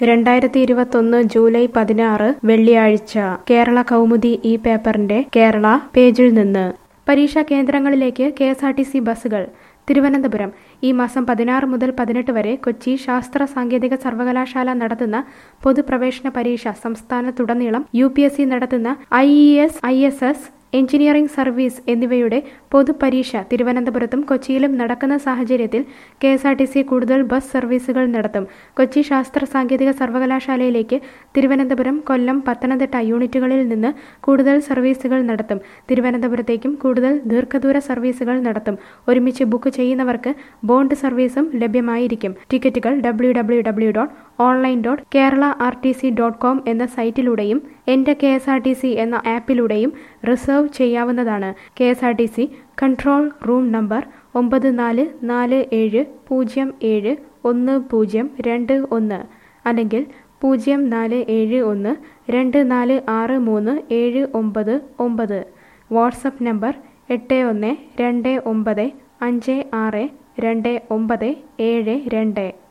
രണ്ടായിരത്തി ഇരുപത്തൊന്ന് ജൂലൈ പതിനാറ് വെള്ളിയാഴ്ച കേരള കൗമുദി ഈ പേപ്പറിന്റെ കേരള പേജിൽ നിന്ന് പരീക്ഷാ കേന്ദ്രങ്ങളിലേക്ക് K S R T C ബസ്സുകൾ തിരുവനന്തപുരം ഈ മാസം പതിനാറ് മുതൽ പതിനെട്ട് വരെ കൊച്ചി ശാസ്ത്ര സാങ്കേതിക സർവകലാശാല നടത്തുന്ന പൊതുപ്രവേശന പരീക്ഷ സംസ്ഥാനത്തുടനീളം യു പി എസ് സി നടത്തുന്ന I E S I S S engineering service എന്നിവയുടെ പൊതുപരീക്ഷ തിരുവനന്തപുരത്തും കൊച്ചിയിലും നടക്കുന്ന സാഹചര്യത്തിൽ K S R T C കൂടുതൽ ബസ് സർവീസുകൾ നടത്തും കൊച്ചി ശാസ്ത്ര സാങ്കേതിക സർവകലാശാലയിലേക്ക് തിരുവനന്തപുരം കൊല്ലം പത്തനംതിട്ട യൂണിറ്റുകളിൽ നിന്ന് കൂടുതൽ സർവീസുകൾ നടത്തും തിരുവനന്തപുരത്തേക്കും കൂടുതൽ ദീർഘദൂര സർവീസുകൾ നടത്തും ഒരുമിച്ച് ബുക്ക് ചെയ്യുന്നവർക്ക് ബോണ്ട് സർവീസും ലഭ്യമായിരിക്കും ടിക്കറ്റുകൾ W W W dot online dot Kerala R T C dot com എന്ന സൈറ്റിലൂടെയും എൻ്റെ K S R T C എന്ന ആപ്പിലൂടെയും റിസർവ് ചെയ്യാവുന്നതാണ് K S R T C control room number ഒമ്പത് നാല് നാല് ഏഴ് പൂജ്യം ഏഴ് ഒന്ന് പൂജ്യം രണ്ട് ഒന്ന് അല്ലെങ്കിൽ പൂജ്യം നാല് ഏഴ് ഒന്ന് രണ്ട് നാല് ആറ് മൂന്ന് ഏഴ് ഒമ്പത് ഒമ്പത് വാട്സപ്പ് നമ്പർ എട്ട് ഒന്ന് രണ്ട് ഒമ്പത് അഞ്ച് ആറ് രണ്ട് ഒമ്പത് ഏഴ് രണ്ട്